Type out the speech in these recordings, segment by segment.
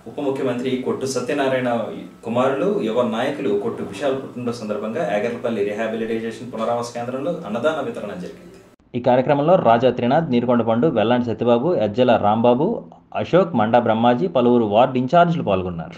ఉప ముఖ్యమంత్రి కొట్టు సత్యనారాయణ కుమారులు యువ నాయకులు కొట్టు విశాల్ పుట్టినరోజు సందర్భంగా యాగర్లపల్లి రిహాబిలిటేషన్ పునరావాస కేంద్రంలో అన్నదాన వితరణ జరిగింది ఈ కార్యక్రమంలో రాజా త్రినాథ్ నీరుకొండపండు వెల్లాంటి సత్యబాబు ఎజ్జల రాంబాబు అశోక్ మండా బ్రహ్మాజీ పలువురు వార్డు ఇన్ఛార్జీలు పాల్గొన్నారు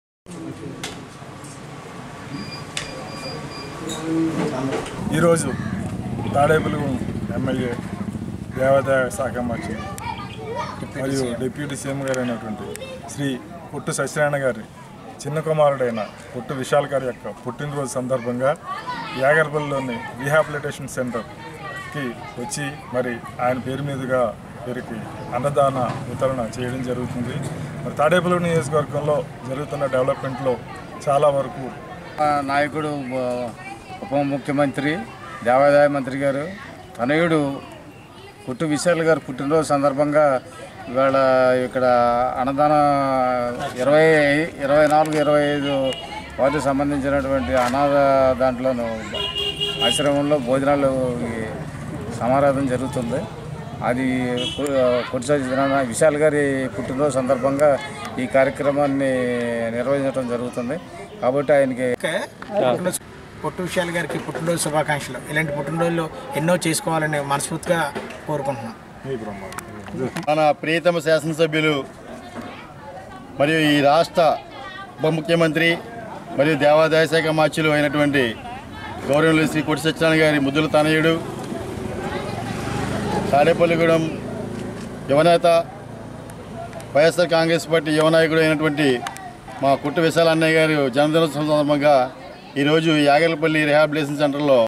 ఈరోజు తాడేపల్లి ఎమ్మెల్యే దేవాదాయ శాఖ మంత్రి మరియు డిప్యూటీ సీఎం గారు అయినటువంటి శ్రీ పుట్టు సత్యనారాయణ గారి చిన్న కుమారుడైన పుట్టు విశాల్ గారి యొక్క పుట్టినరోజు సందర్భంగా యాగర్పల్లిలోని రీహాబిలిటేషన్ సెంటర్కి వచ్చి మరి ఆయన పేరు మీదుగా వీరికి అన్నదాన వితరణ చేయడం జరుగుతుంది మరి తాడేపల్లి నియోజకవర్గంలో జరుగుతున్న డెవలప్మెంట్లో చాలా వరకు ఆ నాయకుడు ఆ, ఉప ముఖ్యమంత్రి దేవాదాయ మంత్రి గారు తనయుడు పుట్టు విశాల్ గారు పుట్టినరోజు సందర్భంగా ఇవాళ ఇక్కడ అన్నదాన ఇరవై ఇరవై నాలుగు ఇరవై ఐదు వాటికి సంబంధించినటువంటి అనాథ దాంట్లోనూ ఆశ్రమంలో భోజనాలు ఈ సమారాధన జరుగుతుంది అది కొట్టిన విశాల్ గారి పుట్టినరోజు సందర్భంగా ఈ కార్యక్రమాన్ని నిర్వహించడం జరుగుతుంది కాబట్టి ఆయనకి పుట్టినరోజు పొట్టు విషయాలు గారికి పుట్టినరోజు శుభాకాంక్షలు ఇలాంటి పుట్టినరోజులు ఎన్నో చేసుకోవాలని మనస్ఫూర్తిగా కోరుకుంటున్నాం మన ప్రియతమ శాసనసభ్యులు మరియు ఈ రాష్ట్ర ఉప ముఖ్యమంత్రి మరియు దేవాదాయ శాఖ మార్చులు అయినటువంటి గౌరవనీయులు శ్రీ కొట్టి సత్యనారాయణ గారి ముద్దుల తనయుడు తాడేపల్లిగూడెం యువనేత వైఎస్ఆర్ కాంగ్రెస్ పార్టీ యువ నాయకుడు అయినటువంటి మా కుట్టు విశాల అన్నయ్య గారి జన్మదినోత్సవం సందర్భంగా ఈరోజు యాగలపల్లి రిహాబిలిటేషన్ సెంటర్లో